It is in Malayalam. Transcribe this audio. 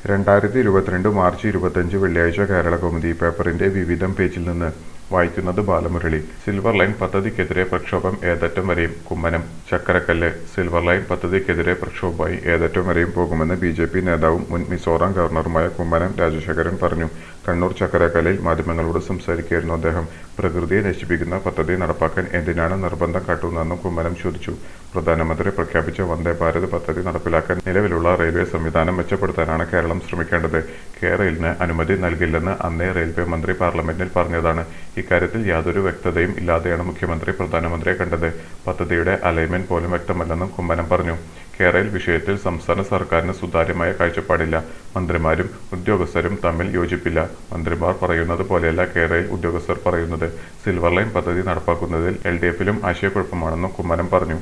രണ്ടായിരത്തി ഇരുപത്തിരണ്ട് മാർച്ച് ഇരുപത്തഞ്ച് വെള്ളിയാഴ്ച കേരളകൗമുദി പേപ്പറിന്റെ വിവിധം പേജിൽ നിന്ന് വായിക്കുന്നത് ബാലമുരളി സിൽവർ ലൈൻ പദ്ധതിക്കെതിരെ പ്രക്ഷോഭം ഏതറ്റം വരെയും കുമ്മനം ചക്കരക്കല്ല് സിൽവർ ലൈൻ പദ്ധതിക്കെതിരെ പ്രക്ഷോഭമായി ഏതറ്റം വരെയും പോകുമെന്ന് ബി ജെ പി നേതാവും മുൻ മിസോറാം ഗവർണറുമായ കുമ്മനം രാജശേഖരൻ പറഞ്ഞു കണ്ണൂർ ചക്കരക്കല്ലിൽ മാധ്യമങ്ങളോട് സംസാരിക്കുകയായിരുന്നു അദ്ദേഹം പ്രകൃതിയെ നശിപ്പിക്കുന്ന പദ്ധതി നടപ്പാക്കാൻ എന്തിനാണ് നിർബന്ധം കാട്ടുന്നതെന്നും കുമ്മനം ചോദിച്ചു പ്രധാനമന്ത്രി പ്രഖ്യാപിച്ച വന്ദേ ഭാരത് പദ്ധതി നടപ്പിലാക്കാൻ നിലവിലുള്ള റെയിൽവേ സംവിധാനം മെച്ചപ്പെടുത്താനാണ് കേരളം ശ്രമിക്കേണ്ടത് കേരളിന് അനുമതി നൽകില്ലെന്ന് അന്നേ റെയിൽവേ മന്ത്രി പാർലമെന്റിൽ പറഞ്ഞതാണ് ഇക്കാര്യത്തിൽ യാതൊരു വ്യക്തതയും ഇല്ലാതെയാണ് മുഖ്യമന്ത്രി പ്രധാനമന്ത്രിയെ കണ്ടത് പദ്ധതിയുടെ അലൈൻമെന്റ് പോലും വ്യക്തമല്ലെന്നും കുമ്മനം പറഞ്ഞു കേരള വിഷയത്തിൽ സംസ്ഥാന സർക്കാരിന് സുതാര്യമായ കാഴ്ചപ്പാടില്ല മന്ത്രിമാരും ഉദ്യോഗസ്ഥരും തമ്മിൽ യോജിപ്പില്ല മന്ത്രിമാർ പറയുന്നത് പോലെയല്ല കേരളയിൽ ഉദ്യോഗസ്ഥർ പറയുന്നത് സിൽവർ ലൈൻ പദ്ധതി നടപ്പാക്കുന്നതിൽ എൽ ഡി എഫിലും ആശയക്കുഴപ്പമാണെന്നും കുമ്മനം പറഞ്ഞു